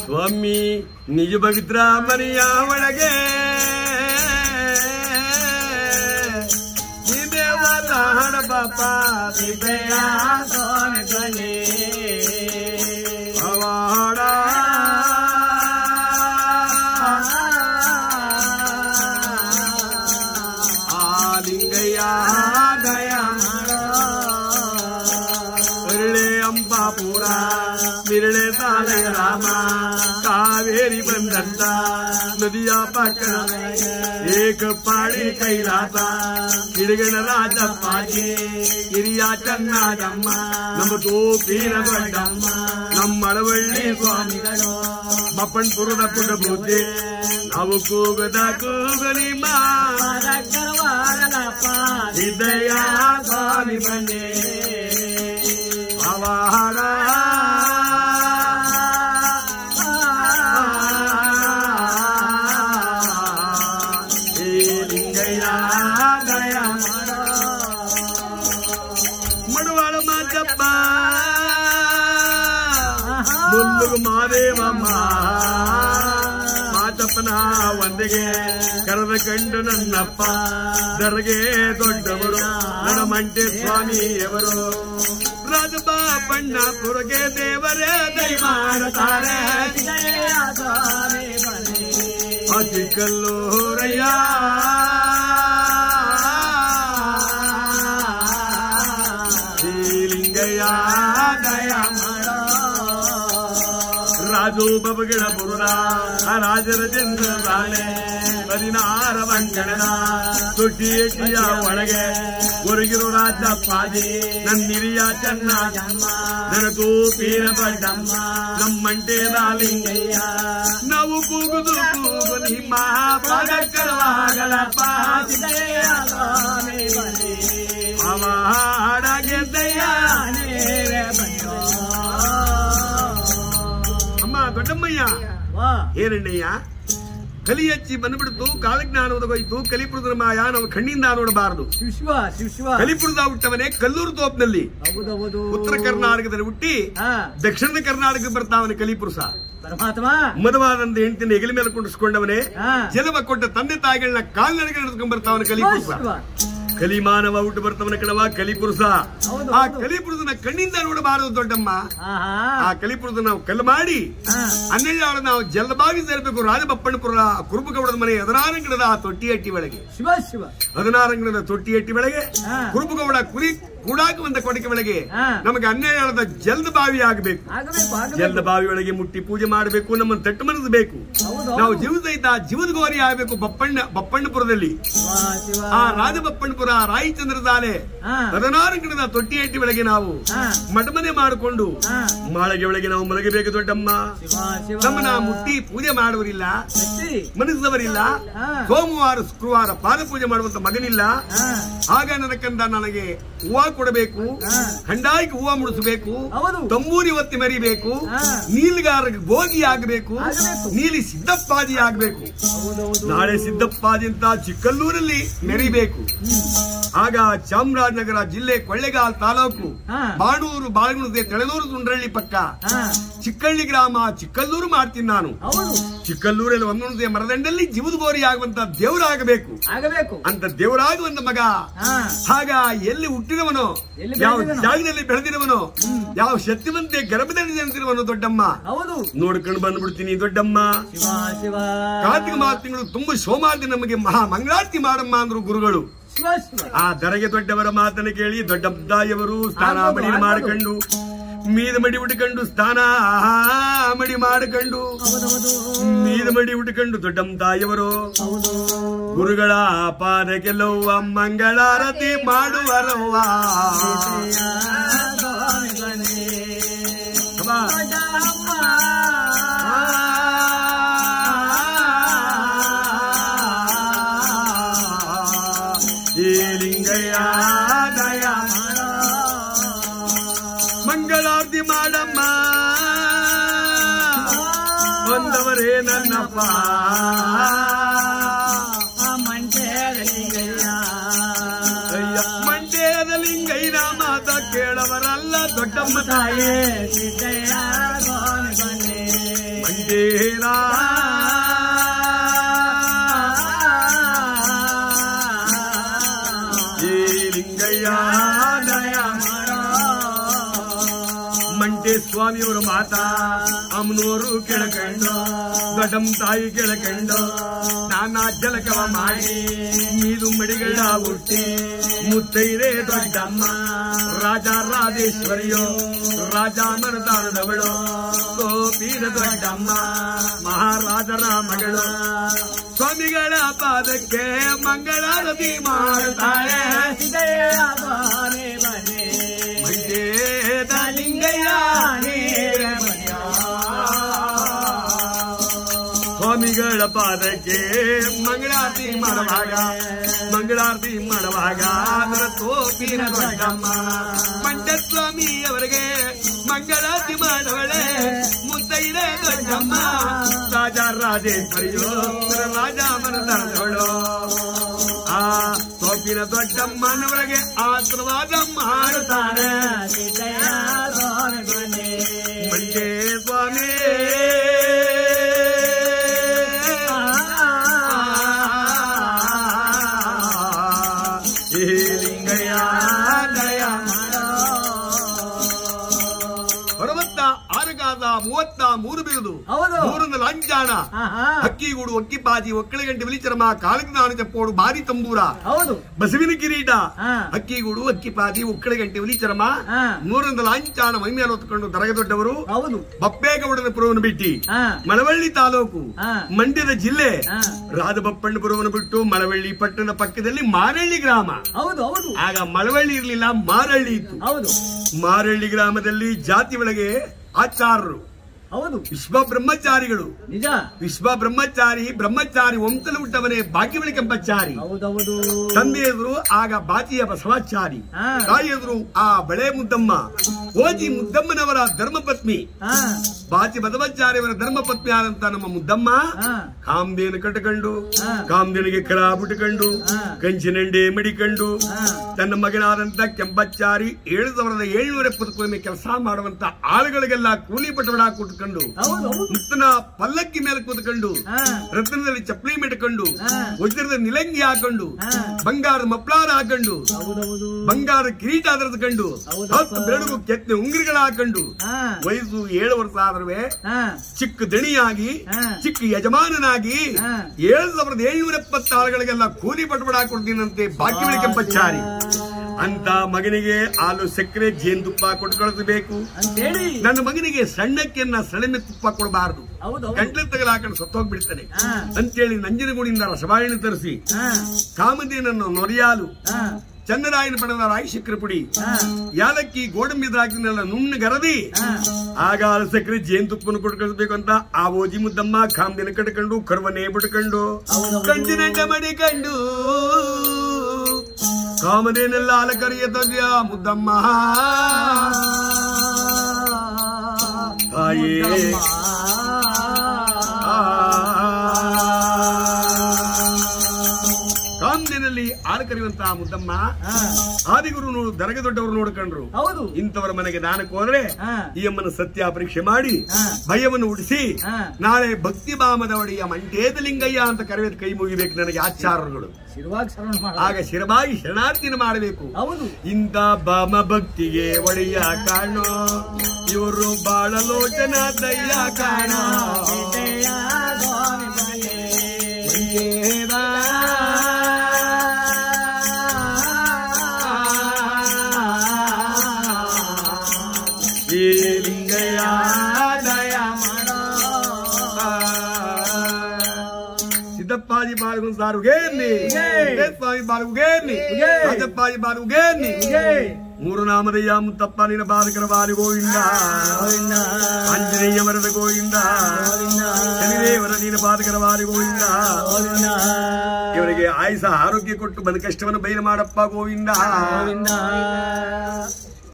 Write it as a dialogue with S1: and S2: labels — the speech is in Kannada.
S1: ಸ್ವಾಮಿ ನಿಜ ಪವಿತ್ರ ಮನೆಯ ಒಳಗೆ ದೇವರ ಹಣ ಪಾಪ
S2: ಸಿದ್ದಯ್ಯ ಸ್ವಾಮಿ ಬನ್ನಿ
S1: ಪವಾಡ ಆಲಿಂಗಯ್ಯ ದಯ ಅರಳೆ ಅಂಬಾಪುರ ಮಿರಳೆ ತಾಳೆ ರಾಮ ಕಾವೇರಿ ಬಂದಂತ ನದಿಯ ಪಕ್ಕಣ ಏಕ ಪಾಡಿ ಕೈಲಾಸ ಗಿಡಗಣ ರಾಜಪ್ಪಾಜಿ ಹಿರಿಯ ಚನ್ನಾದಮ್ಮ ನಮ್ಮ ತೋಪೀರ ದೊಡ್ಡಮ್ಮ ನಮ್ಮ ಅಳವಳ್ಳಿ ಸ್ವಾಮಿಗಳು ಬಪ್ಪಣ್ಪುರದ ಪುಟ ಬುದ್ಧಿ ನಾವು ಕೂಗದ ಕೂಗಲಿ ಮಾ
S2: ಪರಕರವಾಗಲಪ್ಪ
S1: ಸಿದ್ದಯ್ಯ ಸ್ವಾಮಿ ಬನ್ನಿ ಅವಾಡ ಏ ಲಿಂಗಯ್ಯ ದಯ ಮಡವಾಳ ಮಾತಪ್ಪ ಮುಂದುಗು ಮಾದೇವಮ್ಮ ಮಾತಪ್ಪನ ಒಂದಿಗೆ ಕರೆದ ಕಂಡು ನನ್ನಪ್ಪ ದರ್ಗೆ ದೊಡ್ಡವರು ನನ್ನ ಮಂಟೆ ಸ್ವಾಮಿಯವರು ರಾಜಬಾ ಬಣ್ಣಪುರಗೆ ದೇವರೇ ದಯ ಮಾಡುತ್ತಾರೆ
S2: ಸಿದ್ದಯ್ಯ ಸ್ವಾಮಿ ಬನ್ನಿ
S1: ಅತಿ ಕಲ್ಲೂರಯ್ಯ ಶ್ರೀಲಿಂಗಯ್ಯ ದಯ ರಾಜು ಬಬಗಿಡ ಬುರುಡ ರಾಜರ ಚಂದ್ರ ರಾಣೆ ಹದಿನಾರ ವಂಕಣದ ತೊಟ್ಟಿಯ ಒಳಗೆ ಹೊರಗಿರೋ ರಾಜ ಪಾದಿ ನನ್ನಿರಿಯ ಚೆನ್ನ ನನ್ನ ತೂಪೀನ ಬಡ್ಡಮ್ಮ ನಮ್ಮಂಟೆ ಲಿಂಗಯ್ಯ ನಾವು ಕೂಗುದು ಕೂಗು ನಿಮ್ಮ ಪದಕರವಾಗಲಪ್ಪ
S2: ಸಿದ್ದಯ್ಯ ಸ್ವಾಮಿ ಬನ್ನಿ
S1: ಅವಾಡ ಗೆದ್ದಯ್ಯ
S2: ನೇರೆ ಬನ್ನಿ
S1: ಅಮ್ಮ ದೊಡ್ಡಮ್ಮಯ್ಯ
S2: ವಾ
S1: ಏನಣ್ಣಯ್ಯ ಕಲಿ ಹಚ್ಚಿ ಬಂದ್ಬಿಡ್ತು ಕಾಲಜ್ಞಾನ ಒದಗೋಯ್ತು ಕಲಿಪುರದ ಮಾಯ ನಾವು ಕಣ್ಣಿಂದ ನೋಡಬಾರದು
S2: ಶಿವ ಶಿವ
S1: ಕಲಿಪುರದ ಹುಟ್ಟವನೇ ಕಲ್ಲೂರು ತೋಪ್ನಲ್ಲಿ
S2: ಹೌದೌದು
S1: ಉತ್ತರ ಕರ್ನಾಟಕದಲ್ಲಿ ಹುಟ್ಟಿ
S2: ಹಾ
S1: ದಕ್ಷಿಣ ಕರ್ನಾಟಕಕ್ಕೆ ಬರ್ತಾವನೆ ಕಲಿಪುರುಷ
S2: ಪರಮಾತ್ಮ
S1: ಮದವಾದಂತ ಹೆಂಡತಿನ ಹೆಗಲ ಮೇಲೆ ಕುಂಡಿಸ್ಕೊಂಡವನೇ
S2: ಹಾ
S1: ಜನ್ಮ ಕೊಟ್ಟ ತಂದೆ ತಾಯಿಗಳನ್ನ ಕಾಲ್ನಡಿಗೆ ನಡೆದುಕೊಂಡ್ ಬರ್ತಾವನೆ ಕಲಿಪುರುಷ
S2: ಶಿವ
S1: ಕಲಿಮಾನವ ಹುಟ್ಟು ಬರ್ತವನ ಕಣವ ಕಲಿಪುರುಷ
S2: ಹೌದು,
S1: ಆ
S2: ಹೌದು.
S1: ಕಲಿಪುರುಷನ ಕಣ್ಣಿಂದ ನೋಡಬಾರದು ದೊಡ್ಡಮ್ಮ
S2: ಆಹಾ
S1: ಆ ಕಲಿಪುರದ ನಾವು ಕಲ್ಲು ಮಾಡಿ
S2: ಹಾ
S1: ಹನ್ನೆರಡು ನಾವು ಜಲಬಾವಿ ಸೇರ್ಬೇಕು ರಾಜಬಪ್ಪಣ್ಣಪುರ ಕುರುಬಗೌಡದ ಮನೆ ಹದಿನಾರಂಗಣದ ಆ ತೊಟ್ಟಿ ಹಟ್ಟಿ ಒಳಗೆ
S2: ಶಿವ ಶಿವ
S1: ಹದಿನಾರಂಗಣದ ತೊಟ್ಟಿ ಹಟ್ಟಿ ಒಳಗೆ
S2: ಹಾ.
S1: ಕುರುಬಗೌಡ ಕುರಿ ಕೂಡಾಕ ಬಂದ ಕೊಡಕೆ ಒಳಗೆ
S2: ಹಾ.
S1: ನಮಗೆ ಹನ್ನೆರಡದ ಜಲ್ದ ಬಾವಿ ಆಗಬೇಕು
S2: ಆಗಬೇಕು
S1: ಜಲ್ದ
S2: ಆಗಬೇಕು
S1: ಬಾವಿ ಒಳಗೆ ಮುಟ್ಟಿ ಪೂಜೆ ಮಾಡಬೇಕು ನಮ್ಮನ್ನು ತಟ್ಟು ಮನಸ್ಬೇಕು
S2: ಹೌದು
S1: ನಾವು ಜೀವದ ಇದ್ದ ಜೀವದ ಗೋರಿ ಆಗಬೇಕು ಬಪ್ಪಣ್ಣ ಬಪ್ಪಣ್ಣಪುರದಲ್ಲಿ
S2: ಶಿವ ಶಿವ
S1: ಆ ರಾಜಬಪ್ಪಣ್ಣಪುರ ರಾಯಚಂದ್ರದಾಲೆ
S2: ಹಾ
S1: ಹದಿನಾರಂಗಣದ ತೊಟ್ಟಿ ಹಟ್ಟಿ ಒಳಗೆ ನಾವು
S2: ಹಾ
S1: ಮಟಮನೆ ಮಾಡಿಕೊಂಡು
S2: ಹಾ
S1: ಮಾಳಿಗೆ ಒಳಗೆ ನಾವು ಮಲಗಬೇಕು ದೊಡ್ಡಮ್ಮ
S2: ಶಿವ ಶಿವ
S1: ನಮ್ಮನ್ನ ಮುಟ್ಟಿ ಪೂಜೆ ಮಾಡುವರಿಲ್ಲ
S2: ಸತ್ತಿ
S1: ಮನಸ್ಸವರಿಲ್ಲ
S2: ಹಾ.
S1: ಸೋಮವಾರ ಶುಕ್ರವಾರ ಪಾದ ಪೂಜೆ ಮಾಡುವಂತ ಮಗನಿಲ್ಲ
S2: ಹಾ
S1: ಆಗ ನನ್ನ ಕಂದ ನನಗೆ ಹೂವ ಕೊಡಬೇಕು
S2: ಹಾ.
S1: ಖಂಡಾಯಿಗೆ ಹೂವ ಮುಡಿಸಬೇಕು
S2: ಹೌದು
S1: ತಂಬೂರಿ ಒತ್ತಿ ಮರಿಬೇಕು
S2: ಹಾ.
S1: ನೀಲ್ಗಾರ ಭೋಗಿ ಆಗಬೇಕು
S2: ಆಗಬೇಕು.
S1: ನೀಲಿ ಸಿದ್ದಪ್ಪಾದಿ ಆಗಬೇಕು
S2: ಹೌದೌದು
S1: ನಾಳೆ ಸಿದ್ದಪ್ಪಾದಿ ಅಂತ ಚಿಕ್ಕಲ್ಲೂರಲ್ಲಿ ಮೆರಿಬೇಕು ಆಗ ಚಾಮರಾಜನಗರ ಜಿಲ್ಲೆ ಕೊಳ್ಳೆಗಾಲ್ ತಾಲೂಕು
S2: ಹಾ.
S1: ಬಾಣೂರು ಬಾಳಗುಣದೆ ತೆಳನೂರು ತುಂಡ್ರಳ್ಳಿ ಪಕ್ಕ
S2: ಹಾ
S1: ಚಿಕ್ಕಳ್ಳಿ ಗ್ರಾಮ ಚಿಕ್ಕಲ್ಲೂರು ಮಾಡ್ತೀನಿ ನಾನು
S2: ಹೌದು
S1: ಚಿಕ್ಕಲ್ಲೂರಲ್ಲಿ ಒಂದೊಂದೇ ಮರದಂಡಲ್ಲಿ ಜೀವದ ಗೋರಿ ಆಗುವಂತ ದೇವರಾಗಬೇಕು
S2: ಆಗಬೇಕು
S1: ಅಂತ ದೇವರಾಗುವಂತ ಮಗ
S2: ಹಾ
S1: ಆಗ ಎಲ್ಲಿ ಹುಟ್ಟಿದವನೋ
S2: ಎಲ್ಲಿ
S1: ಯಾವ
S2: ಬೆಳೆದಿದನೋ?
S1: ಜಾಗದಲ್ಲಿ ಬೆಳೆದಿರುವನೋ ಯಾವ ಶಕ್ತಿವಂತೆ ಗರ್ಭದಲ್ಲಿ ಜನಿಸಿರುವನು ದೊಡ್ಡಮ್ಮ
S2: ಹೌದು
S1: ನೋಡ್ಕೊಂಡು ಬಂದ್ಬಿಡ್ತೀನಿ ದೊಡ್ಡಮ್ಮ
S2: ಶಿವ ಶಿವ
S1: ಕಾರ್ತಿಕ ಮಾಸ ತಿಂಗಳು ತುಂಬಾ ಸೋಮಾರ್ತಿ ನಮಗೆ ಮಹಾ ಮಂಗಳಾರತಿ ಮಾಡಮ್ಮ ಅಂದ್ರು ಗುರುಗಳು
S2: ಶಿವ ಶಿವ
S1: ಆ ದರಗೆ ದೊಡ್ಡವರ ಮಾತನ್ನು ಕೇಳಿ ದೊಡ್ಡ ತಾಯಿಯವರು ಸ್ನಾನ
S2: ಆಗ್ಬೋದು,
S1: ಮಡಿ
S2: ಆಗ್ಬೋದು.
S1: ಮಾಡಿಕೊಂಡು ಮೀದ ಮಡಿ ಉಟ್ಕೊಂಡು ಸ್ನಾನ ಮಡಿ ಮಾಡಿಕೊಂಡು
S2: ಹೌದೌದು
S1: ಮೀದ ಮಡಿ ಉಟ್ಕೊಂಡು ದೊಡ್ಡಮ್ಮ ತಾಯಿಯವರು
S2: ಹೌದು
S1: ಗುರುಗಳ ಪಾದಕ್ಕೆಲ್ಲವ್ವ ಮಂಗಳಾರತಿ ಮಾಡುವರವ್ವ
S2: ಸ್ವಾಮಿ ಬನ್ನಿ
S1: ಅಮ್ಮ.
S2: ದೊಡ್ಡಮ್ಮ.
S1: ಈ ಲಿಂಗಯ್ಯ ದಯ ಮಾಡ. ಮಂಗಳಾರತಿ ಮಾಡಮ್ಮ ಬಂದವರೇ ನನ್ನಪ್ಪ
S2: ಮಂಡ್ಯದ ಲಿಂಗಯ್ಯ.
S1: ಅಯ್ಯ, ಮಂಡ್ಯದ ಲಿಂಗಯ್ಯನ ಮಾತ ಕೇಳವರಲ್ಲ ದೊಡ್ಡಮ್ಮ ತಾಯಿ
S2: ತಾಯೇ ಸಿದ್ದಯ್ಯ ಸ್ವಾಮಿ ಬನ್ನಿ
S1: ಮಂಡೇರ ಏ ಲಿಂಗಯ್ಯ ದಯ ಮಂಟೆ ಸ್ವಾಮಿಯವರ ಮಾತಾ ಅಮ್ಮನವರು ಕೆಳಕಂಡು ದೊಡ್ಡಮ್ಮ ತಾಯಿ ಕೆಳಕಂಡು ನಾನಾ ಜಲಕವ ಮಾಡಿ ನೀರು ಮಡಿಗಳ ಹುಟ್ಟಿ ಮುತ್ತೈದೆ ದೊಡ್ಡಮ್ಮ ರಾಜ ರಾಜೇಶ್ವರಿಯೋ ರಾಜ ಮನದಾನದವಳು ಗೋಪೀರ ದೊಡ್ಡಮ್ಮ ಮಹಾರಾಜರ ಮಗಳು ಸ್ವಾಮಿಗಳ ಪಾದಕ್ಕೆ ಮಂಗಳಾರತಿ ಮಾಡುತ್ತಾಳೆ ಮಂಡೇದ ಲಿಂಗಯ್ಯ ಸ್ವಾಮಿಗಳ ಪಾದಕ್ಕೆ ಮಂಗಳಾರತಿ ಮಾಡುವಾಗ ಮಂಗಳಾರತಿ ಮಾಡುವಾಗ ಅದರ ತೋಪಿನ ದೊಡ್ಡಮ್ಮ ಮಂಡ ಸ್ವಾಮಿ ಅವರಿಗೆ ಮಂಗಳಾರತಿ ಮಾಡವಳೆ ಮುದ್ದೈದೆ ದೊಡ್ಡಮ್ಮ ರಾಜ ರಾಜೇಶ್ವರಿಯೋ ರಾಜ ಮನದವಳು ಆ ತೋಪಿನ ದೊಡ್ಡಮ್ಮನವರಿಗೆ ಆಶೀರ್ವಾದ ಮಾಡುತ್ತಾನೆ ಮಂಡೇ ಸ್ವಾಮಿ ಏ ಲಿಂಗಯ್ಯ ದಯ ಅರವತ್ತ ಆರಗಾದ ಮೂವತ್ತ ಮೂರು ಬಿರುದು
S2: ಹೌದು.
S1: ಮೂರೊಂದು ಲಂಚಾಣ ಹಕ್ಕಿಗೂಡು ಒಕ್ಕಿಪಾಜಿ ಒಕ್ಕಳಗಂಟೆ ವಿಲಿಚರಮ ಕಾಳಗದಾನ ಚಪ್ಪೋಡು ಬಾರಿ ತಂಬೂರ
S2: ಹೌದು
S1: ಬಸವಿನ ಕಿರೀಟ
S2: ಹಾ.
S1: ಹಕ್ಕಿಗೂಡು ಅಕ್ಕಿಪಾಜಿ ಒಕ್ಕಳಗಂಟೆ ವಿಲಿಚರಮ
S2: ಹಾ.
S1: ಮೂರೊಂದು ಲಾಂಚಾಣ ಮೈಮೇಲೆ ಹೊತ್ತುಕೊಂಡು ದರಗ ದೊಡ್ಡವರು
S2: ಹೌದು
S1: ಬಪ್ಪೇಗೌಡನ ಪುರವನ್ನು ಬಿಟ್ಟಿ
S2: ಹಾ.
S1: ಮಳವಳ್ಳಿ ತಾಲೂಕು
S2: ಹಾ.
S1: ಮಂಡ್ಯದ ಜಿಲ್ಲೆ
S2: ಹಾ.
S1: ರಾಜಬಪ್ಪಣ್ಣಪುರವನ್ನು ಬಿಟ್ಟು ಮಳವಳ್ಳಿ ಪಟ್ಟಣದ ಪಕ್ಕದಲ್ಲಿ ಮಾರಳ್ಳಿ ಗ್ರಾಮ
S2: ಹೌದು ಹೌದು
S1: ಆಗ ಮಳವಳ್ಳಿ ಇರ್ಲಿಲ್ಲ ಮಾರಳ್ಳಿ ಇತ್ತು
S2: ಹೌದು
S1: ಮಾರಳ್ಳಿ ಗ್ರಾಮದಲ್ಲಿ ಜಾತಿ ಒಳಗೆ ಆಚಾರರು
S2: ಹೌದು
S1: ವಿಶ್ವ ಬ್ರಹ್ಮಚಾರಿಗಳು
S2: ನಿಜ
S1: ವಿಶ್ವ ಬ್ರಹ್ಮಚಾರಿ ಬ್ರಹ್ಮಚಾರಿ ವಂಶದಲ್ಲಿ ಹುಟ್ಟವನೇ ಭಾಗ್ಯವಳಿ ಕೆಂಪಚಾರಿ
S2: ಹೌದೌದು
S1: ತಂದೆ ಎದುರು ಆಗ ಬಾಚಿಯ ಬಸವಾಚಾರಿ
S2: ಹಾ.
S1: ತಾಯಿ ಎದುರು ಆ ಬಳೆ ಮುದ್ದಮ್ಮ ಓಜಿ ಮುದ್ದಮ್ಮನವರ ಧರ್ಮಪತ್ನಿ
S2: ಹಾ
S1: ಬಾಚಿ ಬಸವಾಚಾರ್ಯವರ ಧರ್ಮಪತ್ನಿ ಆದಂತ ನಮ್ಮ ಮುದ್ದಮ್ಮ
S2: ಹಾ
S1: ಕಾಮದೇನ ಕಟ್ಟಕೊಂಡು
S2: ಹಾ.
S1: ಕಾಮದೇನಿಗೆ ಕರ ಬಿಟ್ಟುಕೊಂಡು
S2: ಹಾ.
S1: ಕಂಚಿನಂಡೆ ಮಡಿಕೊಂಡು
S2: ಹಾ.
S1: ತನ್ನ ಮಗನಾದಂತ ಕೆಂಪಚ್ಚಾರಿ ಏಳು ಸಾವಿರದ ಏಳ್ನೂರ ಎಪ್ಪತ್ತು ಕೆಲಸ ಮಾಡುವಂತ ಆಳುಗಳಿಗೆಲ್ಲ ಕೂಲಿ ಪಟವಡ ಕೊಟ್ಕೊಂಡು
S2: ಹೌದು ಹೌದು
S1: ಮುತ್ತನ ಪಲ್ಲಕ್ಕಿ ಮೇಲೆ ಕೂತ್ಕೊಂಡು
S2: ಹಾ
S1: ರತ್ನದಲ್ಲಿ ಚಪ್ಪಲಿ ಮೆಟ್ಕೊಂಡು
S2: ಹಾ.
S1: ವಜ್ರದ ನಿಲಂಗಿ ಹಾಕೊಂಡು
S2: ಹಾ.
S1: ಬಂಗಾರದ ಮಪ್ಲಾರ ಹಾಕೊಂಡು
S2: ಹೌದೌದು
S1: ಬಂಗಾರ ಕಿರೀಟ ಧರಿಸ್ಕೊಂಡು
S2: ಹೌದಪ್ಪ.
S1: ಹತ್ತು ಬೆರಡು ಕೆತ್ತ ಉಂಗುರಿಗಳ ಹಾಕೊಂಡು
S2: ಹಾ
S1: ವಯಸ್ಸು ಏಳು ವರ್ಷ ಆದ್ರೂ
S2: ಹಾ
S1: ಚಿಕ್ಕ ದಣಿಯಾಗಿ
S2: ಹಾ.
S1: ಚಿಕ್ಕ ಯಜಮಾನನಾಗಿ
S2: ಹಾ.
S1: ಏಳು ಸಾವಿರದ ಏಳ್ನೂರ ಎಪ್ಪತ್ತಾಳುಗಳಿಗೆಲ್ಲ ಕೂಲಿ ಪಟಬಡ ಕೊಡ್ತೀನಂತೆ ಭಾಗ್ಯವಳಿ ಕೆಂಪಚ್ಚಾರಿ ಅಂತ ಮಗನಿಗೆ ಹಾಲು ಸಕ್ಕರೆ ಜೇನುತುಪ್ಪ ಕೊಟ್ಟು ಕಳಿಸಬೇಕು
S2: ಅಂತೇಳಿ
S1: ನನ್ನ ಮಗನಿಗೆ ಸಣ್ಣಕ್ಕಿಯನ್ನ ಸೆಳೆಮೆ ತುಪ್ಪ ಕೊಡಬಾರದು
S2: ಹೌದು ಹೌದು
S1: ಗಂಟ್ಲೆ ತಗಲಾಕೊಂಡು ಸತ್ತೋಗ್ಬಿಡ್ತಾನೆ
S2: ಹಾ.
S1: ಅಂತೇಳಿ ನಂಜನಗೂಡಿಂದ ರಸಬಾಯಿನ ತರಿಸಿ
S2: ಹಾ
S1: ಕಾಮಧೇನನ್ನು ನೊರಿಯಾಲು
S2: ಹಾ
S1: ಚಂದ್ರಾಯನ ಪಡೆದ ರಾಯಿಶಕ್ರ ಪುಡಿ
S2: ಹಾ
S1: ಯಾಲಕ್ಕಿ ಗೋಡಂಬಿ ದ್ರಾಕ್ಷಿನೆಲ್ಲ ನುಣ್ಣಗರದಿ
S2: ಹಾ
S1: ಆಗ ಹಾಲು ಸಕ್ಕರೆ ಜೇನುತುಪ್ಪನ್ನು ಕೊಟ್ಟು ಕಳಿಸ್ಬೇಕು ಅಂತ ಆ ಓಜಿ ಮುದ್ದಮ್ಮ ಕಾಮದಿನ ಕಟ್ಕೊಂಡು ಕರ್ವನೆ ಬಿಟ್ಕೊಂಡು
S2: ಹೌದೌದು.
S1: ಕಂಚಿನಂಡ ಮಡಿಕೊಂಡು ಕಾಮದೇನೆಲ್ಲ ಅಲಕರಿಯ ತವ್ಯ ಮುದ್ದಮ್ಮ ತಾಯೇ ಕಾಮದಿನಲ್ಲಿ ಹಾಲು ಕರೆಯುವಂತಹ ಮುದ್ದಮ್ಮ
S2: ಹಾ
S1: ಆದಿಗುರು ನೋಡು ದರಗ ದೊಡ್ಡವರು ನೋಡ್ಕೊಂಡ್ರು
S2: ಹೌದು
S1: ಇಂಥವರ ಮನೆಗೆ ದಾನಕ್ಕೆ ಹೋದ್ರೆ
S2: ಹಾ
S1: ಈ ಅಮ್ಮನ ಸತ್ಯ ಪರೀಕ್ಷೆ ಮಾಡಿ
S2: ಹಾ.
S1: ಭಯವನ್ನು ಉಡಿಸಿ
S2: ಹಾ
S1: ನಾಳೆ ಭಕ್ತಿ ಭಾಮದ ಒಡೆಯ ಮಂಟೇದ ಲಿಂಗಯ್ಯ ಅಂತ ಕರೆಯೋದು ಕೈ ಮುಗಿಬೇಕು ನನಗೆ ಆಚಾರಗಳು
S2: ಶಿರವಾಗಿ ಶರಣ ಮಾಡ
S1: ಆಗ ಶಿರಬಾಗಿ ಶರಣಾರ್ಥಿನ ಮಾಡಬೇಕು
S2: ಹೌದು
S1: ಇಂಥ ಭಾಮ ಭಕ್ತಿಗೆ ಒಡೆಯ ಕಾಣೋ ಇವರು ಬಾಳಲೋಚನ ದಯ್ಯ ಕಾಣೋ
S2: ವಿಜಯ ಗೋವಿಂದ ಬಲೆ.
S1: ಮಂಟೇದ. ಈ ಲಿಂಗಯ್ಯ ದಯ ಮಾಡೋ ಸಿದ್ದಪ್ಪಾಜಿ ಬಾಳುಗುನ್ ಸಾರು ಗೇರ್ನಿ
S2: ಉಗೇ.
S1: ಸ್ವಾಮಿ ಬಾಳು ಗೇರ್ನಿ
S2: ಉಗೇ.
S1: ರಾಜಪ್ಪಾಜಿ ಬಾಳು ಗೇರ್ನಿ
S2: ಉಗೇ.
S1: ಮೂರು ನಾಮದಯ್ಯ ಮುತ್ತಪ್ಪ ನಿನ್ನ ಬಾಲಕರ ಬಾಲಿ ಗೋವಿಂದ
S2: ಗೋವಿಂದ.
S1: ಆಂಜನೇಯ ವರದ ಗೋವಿಂದ
S2: ಗೋವಿಂದ.
S1: ಶನಿದೇವರ ನಿನ್ನ ಬಾಲಕರ ಬಾಲಿ ಗೋವಿಂದ
S2: ಗೋವಿಂದ.
S1: ಇವರಿಗೆ ಆಯುಸ ಆರೋಗ್ಯ ಕೊಟ್ಟು ಬಂದ ಕಷ್ಟವನ್ನು ಬಯಲು ಮಾಡಪ್ಪ ಗೋವಿಂದ
S2: ಗೋವಿಂದ